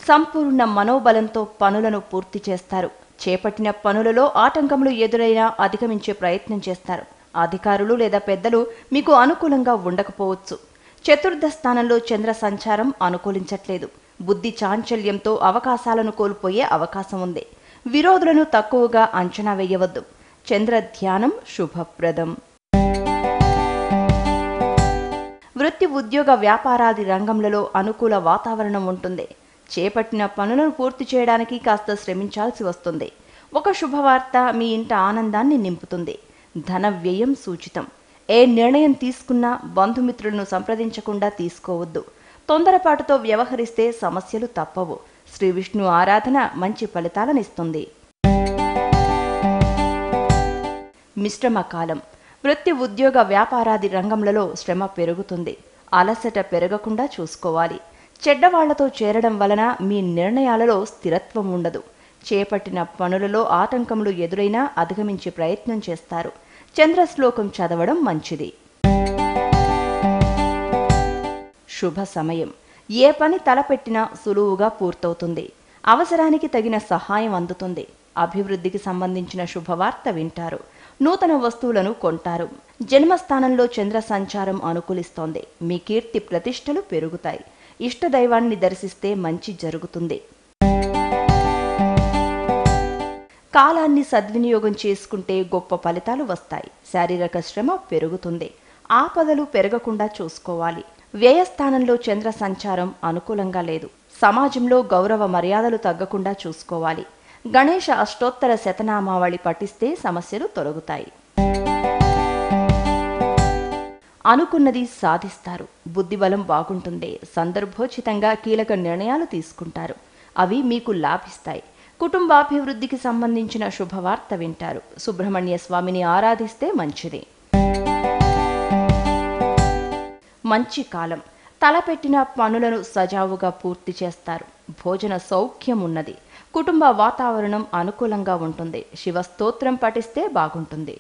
సంపూర్ణ మనోబలంతో పనులను పూర్తి చేస్తారు చేపట్టిన పనులలో ఆటంకములు ఎదురైనా అధిగమించే ప్రయత్నం చేస్తారు అధికారులు లేదా పెద్దలు మీకు అనుకూలంగా ఉండకపోవచ్చు చతుర్థ స్థానంలో చంద్ర సంచారం అనుకూలించట్లేదు బుద్ధి చాంచల్యంతో అవకాశాలను కోల్పోయే అవకాశం ఉంది విరోధులను తక్కువగా అంచనా వేయవద్దు చంద్ర ధ్యానం శుభప్రదం వృత్తి ఉద్యోగ వ్యాపారాది రంగంలో అనుకూల వాతావరణం ఉంటుంది చేపట్టిన పనులను పూర్తి చేయడానికి కాస్త శ్రమించాల్సి వస్తుంది ఒక శుభవార్త మీ ఇంట ఆనందాన్ని నింపుతుంది ధన వ్యయం సూచితం ఏ నిర్ణయం తీసుకున్నా బంధుమిత్రులను సంప్రదించకుండా తీసుకోవద్దు తొందరపాటుతో వ్యవహరిస్తే సమస్యలు తప్పవు శ్రీ విష్ణు ఆరాధన మంచి ఫలితాలనిస్తుంది మిశ్రమ కాలం వృత్తి ఉద్యోగ వ్యాపారాది రంగంలో శ్రమ పెరుగుతుంది అలసట పెరగకుండా చూసుకోవాలి చెడ్డవాళ్లతో చేరడం వలన మీ నిర్ణయాలలో స్థిరత్వం ఉండదు చేపట్టిన పనులలో ఆటంకములు ఎదురైనా అధిగమించే ప్రయత్నం చేస్తారు చంద్రశ్లోకం చదవడం మంచిది శుభ సమయం ఏ పని తలపెట్టినా సులువుగా పూర్తవుతుంది అవసరానికి తగిన సహాయం అందుతుంది అభివృద్ధికి సంబంధించిన శుభవార్త వింటారు నూతన వస్తువులను కొంటారు జన్మస్థానంలో చంద్ర సంచారం అనుకూలిస్తోంది మీ కీర్తి ప్రతిష్టలు పెరుగుతాయి ఇష్టదైవాన్ని దర్శిస్తే మంచి జరుగుతుంది కాలాన్ని సద్వినియోగం చేసుకుంటే గొప్ప ఫలితాలు వస్తాయి శారీరక శ్రమ పెరుగుతుంది ఆపదలు పెరగకుండా చూసుకోవాలి వ్యయస్థానంలో చంద్ర సంచారం అనుకూలంగా లేదు సమాజంలో గౌరవ మర్యాదలు తగ్గకుండా చూసుకోవాలి గణేష అష్టోత్తర శతనామావళి పఠిస్తే సమస్యలు తొలగుతాయి అనుకున్నది సాధిస్తారు బుద్ధిబలం బాగుంటుంది సందర్భోచితంగా కీలక నిర్ణయాలు తీసుకుంటారు అవి మీకు లాభిస్తాయి కుటుంబాభివృద్ధికి సంబంధించిన శుభవార్త వింటారు సుబ్రహ్మణ్య స్వామిని ఆరాధిస్తే మంచిది మంచి కాలం తలపెట్టిన పనులను సజావుగా పూర్తి చేస్తారు భోజన సౌఖ్యం ఉన్నది కుటుంబ వాతావరణం అనుకూలంగా ఉంటుంది శివస్తోత్రం పఠిస్తే బాగుంటుంది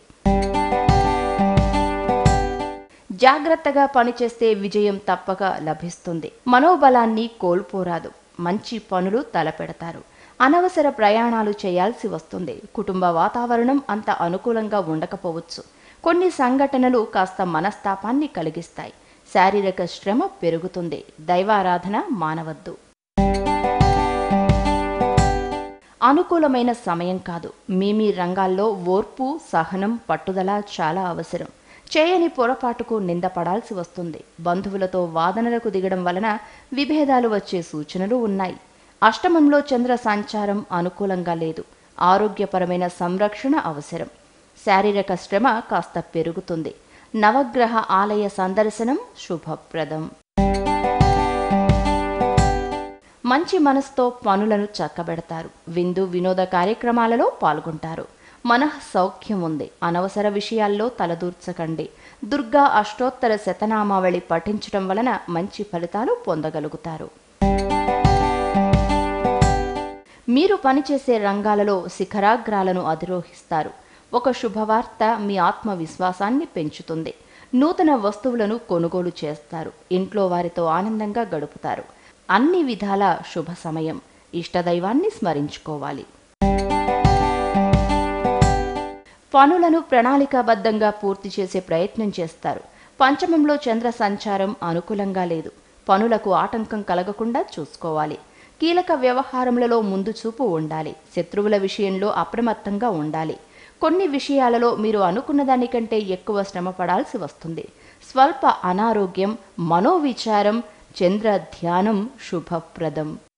జాగ్రత్తగా పనిచేస్తే విజయం తప్పక లభిస్తుంది మనోబలాన్ని కోల్పోరాదు మంచి పనులు తలపెడతారు అనవసర ప్రయాణాలు చేయాల్సి వస్తుంది కుటుంబ వాతావరణం అంత అనుకూలంగా ఉండకపోవచ్చు కొన్ని సంఘటనలు కాస్త మనస్తాపాన్ని కలిగిస్తాయి శారీరక శ్రమ పెరుగుతుంది దైవారాధన మానవద్దు అనుకూలమైన సమయం కాదు మీ మీ రంగాల్లో ఓర్పు సహనం పట్టుదల చాలా అవసరం చేయని పొరపాటుకు నిందపడాల్సి వస్తుంది బంధువులతో వాదనలకు దిగడం వలన విభేదాలు వచ్చే సూచనలు ఉన్నాయి అష్టమంలో చంద్ర సంచారం అనుకూలంగా లేదు ఆరోగ్యపరమైన సంరక్షణ అవసరం శారీరక శ్రమ కాస్త పెరుగుతుంది నవగ్రహ ఆలయ సందర్శనం శుభప్రదం మంచి మనసుతో పనులను చక్కబెడతారు విందు వినోద కార్యక్రమాలలో పాల్గొంటారు మనః సౌఖ్యం ఉంది అనవసర విషయాల్లో తలదూర్చకండి దుర్గా అష్టోత్తర శతనామావళి పఠించడం వలన మంచి ఫలితాలు పొందగలుగుతారు మీరు పనిచేసే రంగాలలో శిఖరాగ్రాలను అధిరోహిస్తారు ఒక శుభవార్త మీ ఆత్మవిశ్వాసాన్ని పెంచుతుంది నూతన వస్తువులను కొనుగోలు చేస్తారు ఇంట్లో వారితో ఆనందంగా గడుపుతారు అన్ని విధాల శుభ సమయం ఇష్టదైవాన్ని స్మరించుకోవాలి పనులను ప్రణాళికాబద్ధంగా పూర్తి చేసే ప్రయత్నం చేస్తారు పంచమంలో చంద్ర సంచారం అనుకూలంగా లేదు పనులకు ఆటంకం కలగకుండా చూసుకోవాలి కీలక వ్యవహారములలో ముందు చూపు ఉండాలి శత్రువుల విషయంలో అప్రమత్తంగా ఉండాలి కొన్ని విషయాలలో మీరు అనుకున్న దానికంటే ఎక్కువ శ్రమ పడాల్సి వస్తుంది స్వల్ప అనారోగ్యం మనోవిచారం చంద్ర ధ్యానం శుభప్రదం